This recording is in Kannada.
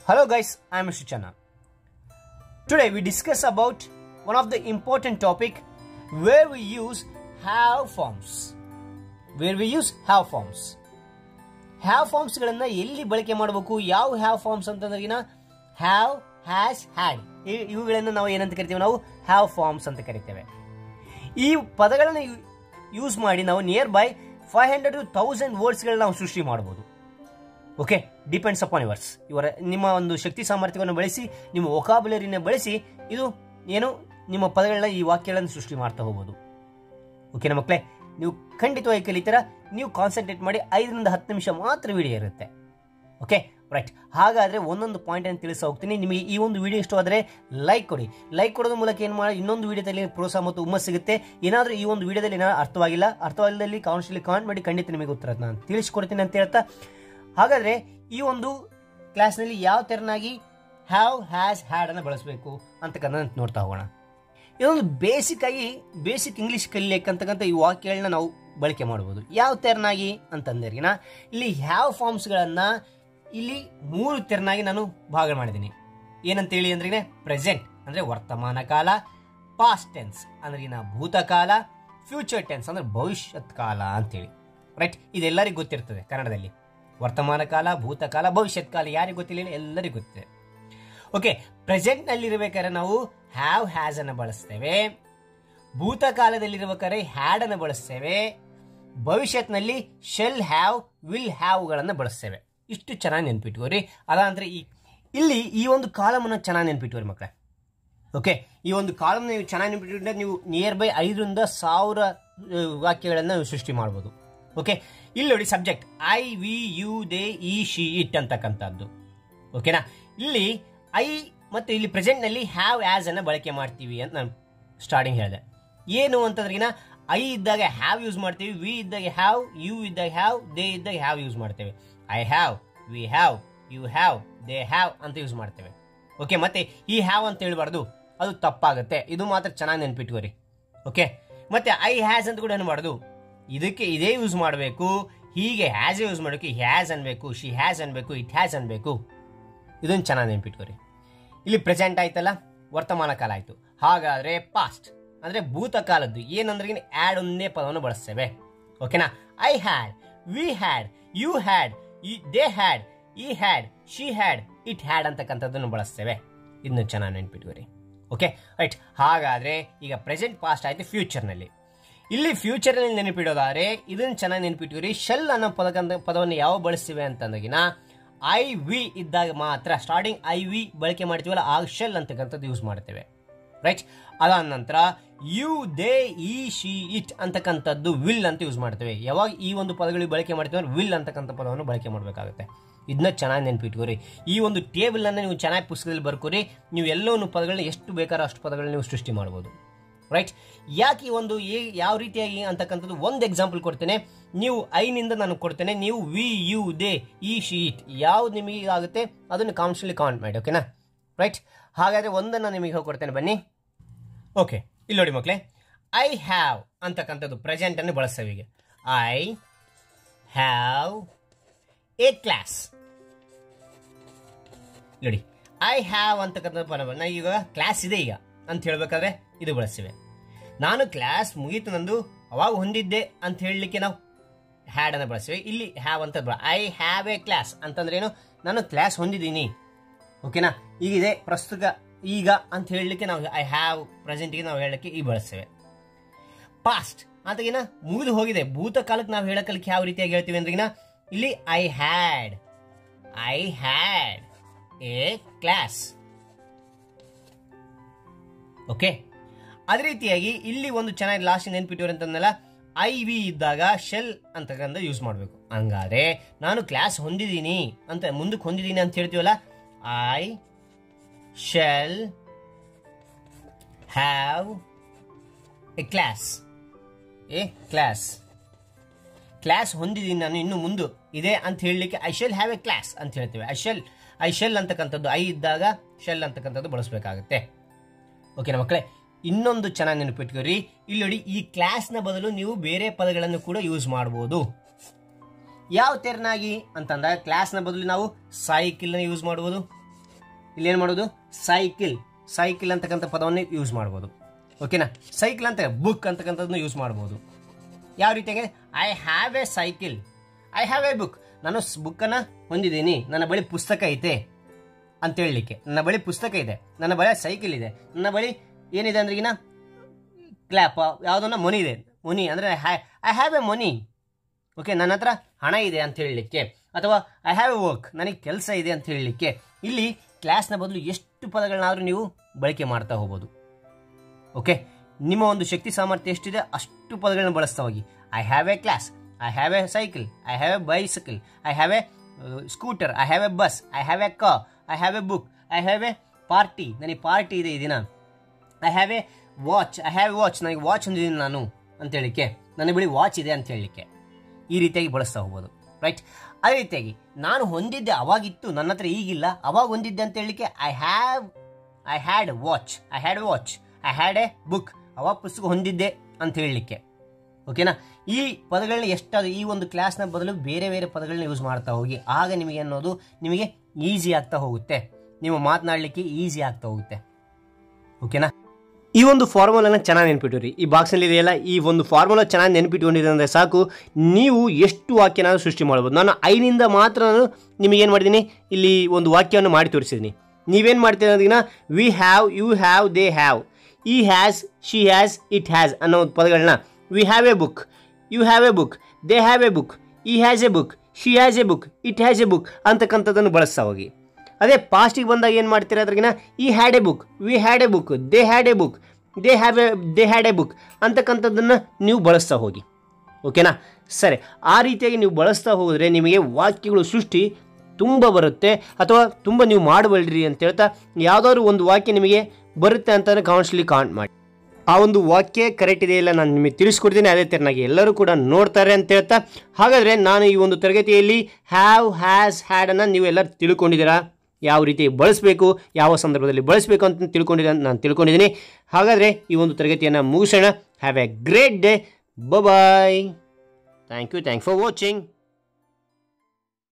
Hello guys, I am Mr. Channa. Today we discuss about one of the important topic where we use have forms. Where we use have forms. Have ಫಾರ್ಮ್ಸ್ಗಳನ್ನ ಎಲ್ಲಿ ಬಳಕೆ ಮಾಡಬೇಕು ಯಾವ ಹ್ಯಾವ್ ಫಾರ್ಮ್ಸ್ ಅಂತಂದ್ರಿಗಿನ ಹ್ಯಾವ್ ಹ್ಯಾಸ್ ಹ್ಯಾಡ್ ಇವುಗಳನ್ನು ನಾವು ಏನಂತ ಕರಿತೀವಿ ನಾವು ಹ್ಯಾವ್ ಫಾರ್ಮ್ಸ್ ಅಂತ ಕರಿತೇವೆ ಈ ಪದಗಳನ್ನು ಯೂಸ್ ಮಾಡಿ ನಾವು near by five hundred to thousand ವರ್ಡ್ಸ್ಗಳನ್ನ ನಾವು ಸೃಷ್ಟಿ ಮಾಡ್ಬೋದು ಓಕೆ ಡಿಪೆಂಡ್ಸ್ ಅಪಾನ್ ಯುವರ್ಸ್ ಇವರ ನಿಮ್ಮ ಒಂದು ಶಕ್ತಿ ಸಾಮರ್ಥ್ಯವನ್ನು ಬಳಸಿ ನಿಮ್ಮ ಒಕಾಬುಲರಿನ ಬಳಸಿ ಇದು ಏನು ನಿಮ್ಮ ಪದಗಳನ್ನ ಈ ವಾಕ್ಯಗಳನ್ನು ಸೃಷ್ಟಿ ಮಾಡ್ತಾ ಹೋಗ್ಬೋದು ಓಕೆನಾ ಮಕ್ಕಳೇ ನೀವು ಖಂಡಿತವಾಗಿ ಕಲಿತೀರ ನೀವು ಕಾನ್ಸಂಟ್ರೇಟ್ ಮಾಡಿ ಐದರಿಂದ ಹತ್ತು ನಿಮಿಷ ಮಾತ್ರ ವಿಡಿಯೋ ಇರುತ್ತೆ ಓಕೆ ರೈಟ್ ಹಾಗಾದರೆ ಒಂದೊಂದು ಪಾಯಿಂಟ್ ಅನ್ನು ತಿಳಿಸ ಹೋಗ್ತೀನಿ ನಿಮಗೆ ಈ ಒಂದು ವಿಡಿಯೋ ಇಷ್ಟವಾದರೆ ಲೈಕ್ ಕೊಡಿ ಲೈಕ್ ಕೊಡೋದ್ರ ಮೂಲಕ ಏನು ಮಾಡಿ ಇನ್ನೊಂದು ವಿಡಿಯೋದಲ್ಲಿ ಪ್ರೋತ್ಸಾಹ ಮತ್ತು ಹುಮ್ಮಸ್ ಸಿಗುತ್ತೆ ಏನಾದರೂ ಈ ಒಂದು ವಿಡಿಯೋದಲ್ಲಿ ಏನಾದ್ರು ಅರ್ಥವಾಗಿಲ್ಲ ಅರ್ಥವಾಗಿಲ್ಲದಲ್ಲಿ ಕಾನ್ಸ್ಟಲ್ಲಿ ಕಾಮೆಂಟ್ ಮಾಡಿ ಖಂಡಿತ ನಿಮಗೆ ಉತ್ತರ ನಾನು ತಿಳಿಸ್ಕೊಡ್ತೀನಿ ಅಂತ ಹೇಳ್ತಾ ಹಾಗಾದರೆ ಈ ಒಂದು ಕ್ಲಾಸ್ನಲ್ಲಿ ಯಾವ ತೆರನಾಗಿ ಹ್ಯಾವ್ ಹ್ಯಾಸ್ ಹ್ಯಾಡ್ ಅನ್ನು ಬಳಸಬೇಕು ಅಂತಕ್ಕಂಥ ನೋಡ್ತಾ ಹೋಗೋಣ ಇದೊಂದು ಬೇಸಿಕ್ ಆಗಿ ಬೇಸಿಕ್ ಇಂಗ್ಲಿಷ್ ಕಲಿಯಕ್ಕಂತಕ್ಕಂಥ ಈ ವಾಕ್ಯಗಳನ್ನ ನಾವು ಬಳಕೆ ಮಾಡ್ಬೋದು ಯಾವ ತೆರನಾಗಿ ಅಂತಂದ್ರಿಗಿನ ಇಲ್ಲಿ ಹ್ಯಾವ್ ಫಾರ್ಮ್ಸ್ಗಳನ್ನು ಇಲ್ಲಿ ಮೂರು ತೆರನಾಗಿ ನಾನು ಭಾಗ ಮಾಡಿದ್ದೀನಿ ಏನಂತೇಳಿ ಅಂದ್ರೆ ಪ್ರೆಸೆಂಟ್ ಅಂದರೆ ವರ್ತಮಾನ ಕಾಲ ಪಾಸ್ಟ್ ಟೆನ್ಸ್ ಅಂದ್ರಿಗಿನ ಭೂತಕಾಲ ಫ್ಯೂಚರ್ ಟೆನ್ಸ್ ಅಂದ್ರೆ ಭವಿಷ್ಯತ್ ಕಾಲ ಅಂತೇಳಿ ರೈಟ್ ಇದೆಲ್ಲರಿಗೂ ಗೊತ್ತಿರ್ತದೆ ಕನ್ನಡದಲ್ಲಿ ವರ್ತಮಾನ ಕಾಲ ಭೂತಕಾಲ ಭವಿಷ್ಯತ್ ಕಾಲ ಯಾರಿಗೆ ಗೊತ್ತಿಲ್ಲ ಎಲ್ಲರಿಗೂ ಗೊತ್ತಿದೆ ಓಕೆ ಪ್ರೆಸೆಂಟ್ನಲ್ಲಿ ಇರಬೇಕಾದ್ರೆ ನಾವು ಹ್ಯಾವ್ ಹ್ಯಾಸ್ ಅನ್ನು ಬಳಸ್ತೇವೆ ಭೂತಕಾಲದಲ್ಲಿರ್ಬೇಕಾದ್ರೆ ಹ್ಯಾಡ್ ಅನ್ನು ಬಳಸ್ತೇವೆ ಭವಿಷ್ಯತ್ನಲ್ಲಿ ಶೆಲ್ ಹ್ಯಾವ್ ವಿಲ್ ಹ್ಯಾವ್ಗಳನ್ನು ಬಳಸ್ತೇವೆ ಇಷ್ಟು ಚೆನ್ನಾಗಿ ನೆನ್ಪಿಟ್ಕೋರಿ ಅದಾಂದ್ರೆ ಈ ಇಲ್ಲಿ ಈ ಒಂದು ಕಾಲಮನ್ನು ಚೆನ್ನಾಗಿ ನೆನ್ಪಿಟ್ಕೋರಿ ಮಕ್ಕಳೇ ಓಕೆ ಈ ಒಂದು ಕಾಲಮ್ ನೀವು ಚೆನ್ನಾಗಿ ನೆನ್ಪಿಟ್ಕೊಂಡ್ರೆ ನೀವು ನಿಯರ್ ಬೈ ಐದರಿಂದ ಸಾವಿರ ವಾಕ್ಯಗಳನ್ನು ನೀವು ಸೃಷ್ಟಿ ಮಾಡ್ಬೋದು ಓಕೆ ಇಲ್ಲಿ ನೋಡಿ subject I we you they he she it ಅಂತಕ್ಕಂಥದ್ದು ಓಕೆನಾ ಇಲ್ಲಿ ಐ ಮತ್ತು ಇಲ್ಲಿ ಪ್ರೆಸೆಂಟ್ನಲ್ಲಿ ಹ್ಯಾವ್ ಆ್ಯಸ್ ಅನ್ನು ಬಳಕೆ ಮಾಡ್ತೀವಿ ಅಂತ ನಾನು ಸ್ಟಾರ್ಟಿಂಗ್ ಹೇಳಿದೆ ಏನು ಅಂತಂದ್ರಿಗಿನ ಐ ಇದ್ದಾಗ ಹ್ಯಾವ್ ಯೂಸ್ ಮಾಡ್ತೀವಿ ವಿ ಇದ್ದಾಗ ಹ್ಯಾವ್ ಯು ಇದ್ದಾಗ ಹ್ಯಾವ್ ದೇ ಇದ್ದಾಗ ಹ್ಯಾವ್ ಯೂಸ್ ಮಾಡ್ತೇವೆ I have we have you have they have ಅಂತ ಯೂಸ್ ಮಾಡ್ತೇವೆ ಓಕೆ ಮತ್ತೆ ಈ ಹ್ಯಾವ್ ಅಂತ ಹೇಳ್ಬಾರ್ದು ಅದು ತಪ್ಪಾಗುತ್ತೆ ಇದು ಮಾತ್ರ ಚೆನ್ನಾಗಿ ನೆನ್ಪಿಟ್ಕೋರಿ ಓಕೆ ಮತ್ತೆ ಐ ಹ್ಯಾಸ್ ಅಂತ ಕೂಡ ಅನ್ಬಾರ್ದು ಇದಕ್ಕೆ ಇದೇ ಯೂಸ್ ಮಾಡಬೇಕು ಹೀಗೆ ಹ್ಯಾಸ್ ಯೂಸ್ ಮಾಡಬೇಕು ಹ್ಯಾಸ್ ಅನ್ಬೇಕು ಶಿ ಹ್ಯಾಸ್ ಅನ್ಬೇಕು ಇಟ್ ಹ್ಯಾಸ್ ಅನ್ಬೇಕು ಇದನ್ನು ಚೆನ್ನಾಗಿ ನೆನ್ಪಿಟ್ಕೋರಿ ಇಲ್ಲಿ ಪ್ರೆಸೆಂಟ್ ಆಯ್ತಲ್ಲ ವರ್ತಮಾನ ಕಾಲ ಆಯಿತು ಹಾಗಾದರೆ ಪಾಸ್ಟ್ ಅಂದರೆ ಭೂತಕಾಲದ್ದು ಏನಂದ್ರೆ ಆ್ಯಡ್ ಒಂದೇ ಪದವನ್ನು ಬಳಸ್ತೇವೆ ಓಕೆನಾ I had we had you had they had he had she had it had ಅಂತಕ್ಕಂಥದ್ದನ್ನು ಬಳಸ್ತೇವೆ ಇದನ್ನು ಚೆನ್ನಾಗಿ ನೆನ್ಪಿಟ್ಕೋರಿ ಓಕೆ ರೈಟ್ ಹಾಗಾದರೆ ಈಗ ಪ್ರೆಸೆಂಟ್ ಪಾಸ್ಟ್ ಆಯಿತು ಫ್ಯೂಚರ್ನಲ್ಲಿ ಇಲ್ಲಿ ಫ್ಯೂಚರ್ನಲ್ಲಿ ನೆನಪಿಡೋದಾದ್ರೆ ಇದನ್ನು ಚೆನ್ನಾಗಿ ನೆನಪಿಟ್ಕೋರಿ ಶೆಲ್ ಅನ್ನೋ ಪದಕಂತ ಪದವನ್ನು ಯಾವ ಬಳಸ್ತೀವಿ ಅಂತಂದಾಗಿನ ಐ ವಿ ಇದ್ದಾಗ ಮಾತ್ರ ಸ್ಟಾರ್ಟಿಂಗ್ ಐ ವಿ ಬಳಕೆ ಮಾಡ್ತೀವಲ್ಲ ಆಗ ಶೆಲ್ ಅಂತಕ್ಕಂಥದ್ದು ಯೂಸ್ ಮಾಡ್ತೇವೆ ರೈಟ್ ಅದಾದ ನಂತರ you they he she it ಅಂತಕ್ಕಂಥದ್ದು ವಿಲ್ ಅಂತ ಯೂಸ್ ಮಾಡ್ತೇವೆ ಯಾವಾಗ ಈ ಒಂದು ಪದಗಳಿಗೆ ಬಳಕೆ ಮಾಡ್ತೀವಿ ಅಂದ್ರೆ ವಿಲ್ ಅಂತಕ್ಕಂಥ ಪದವನ್ನು ಬಳಕೆ ಮಾಡಬೇಕಾಗುತ್ತೆ ಇದನ್ನ ಚೆನ್ನಾಗಿ ನೆನಪಿಟ್ಕೋರಿ ಈ ಒಂದು ಟೇಬಲನ್ನು ನೀವು ಚೆನ್ನಾಗಿ ಪುಸ್ತಕದಲ್ಲಿ ಬರ್ಕೋರಿ ನೀವು ಎಲ್ಲವನ್ನು ಪದಗಳನ್ನ ಎಷ್ಟು ಬೇಕಾರೋ ಅಷ್ಟು ಪದಗಳನ್ನ ನೀವು ಸೃಷ್ಟಿ ಮಾಡ್ಬೋದು ರೈಟ್ ಯಾಕೆ ಈ ಒಂದು ಯಾವ ರೀತಿಯಾಗಿ ಅಂತಕ್ಕಂಥದ್ದು ಒಂದು ಎಕ್ಸಾಂಪಲ್ ಕೊಡ್ತೇನೆ ನೀವು ಐನಿಂದ ನಾನು ಕೊಡ್ತೇನೆ ನೀವು we you they he she it ಯಾವ್ದು ನಿಮಗೆ ಆಗುತ್ತೆ ಅದನ್ನು ಕಾಮೆಂಟ್ಸಲ್ಲಿ ಕಾಮೆಂಟ್ ಮಾಡಿ ಓಕೆನಾ ರೈಟ್ ಹಾಗಾದರೆ ಒಂದನ್ನು ನಿಮಗೆ ಹೋಗ್ಕೊಡ್ತೇನೆ ಬನ್ನಿ ಓಕೆ ಇಲ್ಲಿ ನೋಡಿ ಮಕ್ಕಳೇ ಐ ಹ್ಯಾವ್ ಅಂತಕ್ಕಂಥದ್ದು ಪ್ರೆಸೆಂಟನ್ನು ಬಳಸ್ತೇವೆ ಈಗ ಐ ಹ್ಯಾವ್ ಎ ಕ್ಲಾಸ್ ನೋಡಿ ಐ ಹ್ಯಾವ್ ಅಂತಕ್ಕಂಥ ನಾ ಈಗ ಕ್ಲಾಸ್ ಇದೆ ಈಗ ಅಂತ ಹೇಳ್ಬೇಕಾದ್ರೆ ಇದು ಬಳಸ್ತೀವಿ ನಾನು ಕ್ಲಾಸ್ ಮುಗೀತು ನಂದು ಅವಾಗ ಹೊಂದಿದ್ದೆ ಅಂತ ಹೇಳಲಿಕ್ಕೆ ನಾವು ಹ್ಯಾಡ್ ಅನ್ನು ಬಳಸ್ತೀವಿ ಇಲ್ಲಿ ಹ್ಯಾವ್ ಅಂತ ಐ ಹ್ಯಾವ್ ಎ ಕ್ಲಾಸ್ ಅಂತಂದ್ರೆ ಏನು ನಾನು ಕ್ಲಾಸ್ ಹೊಂದಿದ್ದೀನಿ ಓಕೆನಾ ಈಗಿದೆ ಪ್ರಸ್ತುತ ಈಗ ಅಂತ ಹೇಳಲಿಕ್ಕೆ ನಾವು ಐ ಹ್ಯಾವ್ ಪ್ರೆಸೆಂಟ್ಗೆ ನಾವು ಹೇಳಲಿಕ್ಕೆ ಈ ಬಳಸ್ತೇವೆ ಪಾಸ್ಟ್ ಅಂತಗಿನ ಮುಗಿದು ಹೋಗಿದೆ ಭೂತಕಾಲಕ್ಕೆ ನಾವು ಹೇಳಕ್ಕಲಿಕ್ಕೆ ಯಾವ ರೀತಿಯಾಗಿ ಹೇಳ್ತೀವಿ ಅಂದ್ರಿಗಿನ ಇಲ್ಲಿ I had I had a class okay ಅದೇ ರೀತಿಯಾಗಿ ಇಲ್ಲಿ ಒಂದು ಚೆನ್ನಾಗಿ ಲಾಸ್ಟ್ ನೆನ್ಪಿಟ್ಟಿವ್ರು ಅಂತಂದಲ್ಲ ಐ ವಿ ಇದ್ದಾಗ ಶೆಲ್ ಅಂತಕ್ಕಂಥ ಯೂಸ್ ಮಾಡಬೇಕು ಹಂಗಾದ್ರೆ ನಾನು ಕ್ಲಾಸ್ ಹೊಂದಿದ್ದೀನಿ ಅಂತ ಮುಂದಕ್ಕೆ ಹೊಂದಿದ್ದೀನಿ ಅಂತ ಹೇಳ್ತೀವಲ್ಲ I shall have a class a class class ಹೊಂದಿದ್ದೀನಿ ನಾನು ಇನ್ನು ಮುಂದೆ ಇದೆ ಅಂತ ಹೇಳಲಿಕ್ಕೆ I shall have a class ಅಂತ ಹೇಳ್ತೇವೆ ಐ ಶೆಲ್ ಐ ಶೆಲ್ ಅಂತಕ್ಕಂಥದ್ದು ಐ ಇದ್ದಾಗ ಶೆಲ್ ಅಂತಕ್ಕಂಥದ್ದು ಬಳಸಬೇಕಾಗುತ್ತೆ ಓಕೆನಾ ಮಕ್ಕಳೇ ಇನ್ನೊಂದು ಚೆನ್ನಾಗಿ ನೆನಪಿಟ್ಕೋರಿ ಇಲ್ಲಿ ನೋಡಿ ಈ ಕ್ಲಾಸ್ನ ಬದಲು ನೀವು ಬೇರೆ ಪದಗಳನ್ನು ಕೂಡ ಯೂಸ್ ಮಾಡ್ಬೋದು ಯಾವ ತೆರನಾಗಿ ಅಂತಂದಾಗ ಕ್ಲಾಸ್ನ ಬದಲು ನಾವು ಸೈಕಲ್ನ ಯೂಸ್ ಮಾಡ್ಬೋದು ಇಲ್ಲಿ ಏನು ಮಾಡೋದು ಸೈಕಲ್ ಸೈಕಲ್ ಅಂತಕ್ಕಂಥ ಪದವನ್ನು ಯೂಸ್ ಮಾಡ್ಬೋದು ಓಕೆನಾ ಸೈಕಲ್ ಅಂತ ಬುಕ್ ಅಂತಕ್ಕಂಥದ್ದನ್ನು ಯೂಸ್ ಮಾಡ್ಬೋದು ಯಾವ ರೀತಿಯಾಗಿ I have a cycle I have a book ನಾನು ಬುಕ್ಕನ್ನು ಹೊಂದಿದ್ದೀನಿ ನನ್ನ ಬಳಿ ಪುಸ್ತಕ ಐತೆ ಅಂತ ಹೇಳಲಿಕ್ಕೆ ನನ್ನ ಬಳಿ ಪುಸ್ತಕ ಇದೆ ನನ್ನ ಬಳಿ ಸೈಕಲ್ ಇದೆ ನನ್ನ ಬಳಿ ಏನಿದೆ ಅಂದ್ರೆ ಈಗಿನ ಕ್ಲ್ಯಾಪ್ ಯಾವುದನ್ನ ಮನಿ ಇದೆ ಮನಿ ಅಂದರೆ I have a money okay ನನ್ನ ಹತ್ರ ಹಣ ಇದೆ ಅಂತ ಹೇಳಲಿಕ್ಕೆ ಅಥವಾ ಐ ಹ್ಯಾವ್ ಎ ವರ್ಕ್ ನನಗೆ ಕೆಲಸ ಇದೆ ಅಂತ ಹೇಳಲಿಕ್ಕೆ ಇಲ್ಲಿ ಕ್ಲಾಸ್ನ ಬದಲು ಎಷ್ಟು ಪದಗಳನ್ನಾದರೂ ನೀವು ಬಳಕೆ ಮಾಡ್ತಾ ಹೋಗ್ಬೋದು ಓಕೆ ನಿಮ್ಮ ಒಂದು ಶಕ್ತಿ ಸಾಮರ್ಥ್ಯ ಎಷ್ಟಿದೆ ಅಷ್ಟು ಪದಗಳನ್ನ ಬಳಸ್ತಾ ಹೋಗಿ I have a class I have a cycle I have a bicycle I have a scooter I have a bus I have a car I have a ಬುಕ್ ಐ ಹ್ಯಾವ್ ಎ ಪಾರ್ಟಿ ನನಗೆ ಪಾರ್ಟಿ ಇದೆ ಈ ದಿನ I have a watch I have watch ನನಗೆ ವಾಚ್ ಹೊಂದಿದ್ದೀನಿ ನಾನು ಅಂತ ಹೇಳಲಿಕ್ಕೆ ನನ್ನ ಬಳಿ ವಾಚ್ ಇದೆ ಅಂತ ಹೇಳಲಿಕ್ಕೆ ಈ ರೀತಿಯಾಗಿ ಬಳಸ್ತಾ ಹೋಗ್ಬೋದು ರೈಟ್ ಅದೇ ರೀತಿಯಾಗಿ ನಾನು ಹೊಂದಿದ್ದೆ ಅವಾಗಿತ್ತು ನನ್ನ ಹತ್ರ ಈಗಿಲ್ಲ ಅವಾಗ ಹೊಂದಿದ್ದೆ ಅಂತ ಹೇಳಲಿಕ್ಕೆ I have I had watch I had watch I had a book ಅವಾಗ ಪುಸ್ತಕ ಹೊಂದಿದ್ದೆ ಅಂತ ಹೇಳಲಿಕ್ಕೆ ಓಕೆನಾ ಈ ಪದಗಳನ್ನ ಎಷ್ಟಾದ್ರು ಈ ಒಂದು ಕ್ಲಾಸ್ನ ಬದಲು ಬೇರೆ ಬೇರೆ ಪದಗಳನ್ನ ಯೂಸ್ ಮಾಡ್ತಾ ಹೋಗಿ ಆಗ ನಿಮಗೆ ಅನ್ನೋದು ನಿಮಗೆ ಈಸಿ ಆಗ್ತಾ ಹೋಗುತ್ತೆ ನೀವು ಮಾತನಾಡಲಿಕ್ಕೆ ಈಸಿ ಆಗ್ತಾ ಹೋಗುತ್ತೆ ಓಕೆನಾ ಈ ಒಂದು ಫಾರ್ಮುಲಾನ ಚೆನ್ನಾಗಿ ನೆನ್ಪಿಟ್ಟಿರಿ ಈ ಬಾಕ್ಸಲ್ಲಿ ಇದೆಯಲ್ಲ ಈ ಒಂದು ಫಾರ್ಮುಲಾ ಚೆನ್ನಾಗಿ ನೆನ್ಪಿಟ್ಕೊಂಡಿದೆ ಅಂದರೆ ಸಾಕು ನೀವು ಎಷ್ಟು ವಾಕ್ಯನಾದರೂ ಸೃಷ್ಟಿ ಮಾಡ್ಬೋದು ನಾನು ಐನಿಂದ ಮಾತ್ರ ನಾನು ನಿಮಗೇನು ಮಾಡಿದ್ದೀನಿ ಇಲ್ಲಿ ಒಂದು ವಾಕ್ಯವನ್ನು ಮಾಡಿ ತೋರಿಸಿದ್ದೀನಿ ನೀವೇನು ಮಾಡ್ತೀರ ಅನ್ನೋದನ್ನ we have you have they have he has she has it has ಅನ್ನೋ ಒಂದು ಪದಗಳನ್ನ we have a book you have a book they have a book he has a book she has a book it has a book ಅಂತಕ್ಕಂಥದ್ದನ್ನು ಬಳಸ್ತಾ ಹೋಗಿ ಅದೇ ಪಾಸ್ಟಿಗೆ ಬಂದಾಗ ಏನು ಮಾಡ್ತೀರಾ ಅದ್ರಾಗಿನ he had a book we had a book they had a book they have a they had a book ಅಂತಕ್ಕಂಥದ್ದನ್ನು ನೀವು ಬಳಸ್ತಾ ಹೋಗಿ ಓಕೆನಾ ಸರಿ ಆ ರೀತಿಯಾಗಿ ನೀವು ಬಳಸ್ತಾ ಹೋದರೆ ನಿಮಗೆ ವಾಕ್ಯಗಳು ಸೃಷ್ಟಿ ತುಂಬ ಬರುತ್ತೆ ಅಥವಾ ತುಂಬ ನೀವು ಮಾಡಬಲ್ರಿ ಅಂತ ಹೇಳ್ತಾ ಯಾವುದಾದ್ರು ಒಂದು ವಾಕ್ಯ ನಿಮಗೆ ಬರುತ್ತೆ ಅಂತಂದರೆ ಕಾಮೆಂಟ್ಸ್ಲಿ ಕಾಮೆಂಟ್ ಮಾಡಿ ಆ ಒಂದು ವಾಕ್ಯ ಕರೆಕ್ಟ್ ಇದೆ ಇಲ್ಲ ನಾನು ನಿಮಗೆ ತಿಳಿಸ್ಕೊಡ್ತೀನಿ ಅದೇ ತೆರನಾಗಿ ಎಲ್ಲರೂ ಕೂಡ ನೋಡ್ತಾರೆ ಅಂತ ಹೇಳ್ತಾ ಹಾಗಾದರೆ ನಾನು ಈ ಒಂದು ತರಗತಿಯಲ್ಲಿ ಹ್ಯಾವ್ ಹ್ಯಾಸ್ ಹ್ಯಾಡನ್ನು ನೀವು ಎಲ್ಲರೂ ತಿಳ್ಕೊಂಡಿದ್ದೀರಾ ಯಾವ ರೀತಿ ಬಳಸಬೇಕು ಯಾವ ಸಂದರ್ಭದಲ್ಲಿ ಬಳಸಬೇಕು ಅಂತ ತಿಳ್ಕೊಂಡಿದ್ದೆ ಅಂತ ನಾನು ತಿಳ್ಕೊಂಡಿದ್ದೀನಿ ಹಾಗಾದರೆ ಈ ಒಂದು ತರಗತಿಯನ್ನು ಮುಗಿಸೋಣ have a great day bye thank you thank for watching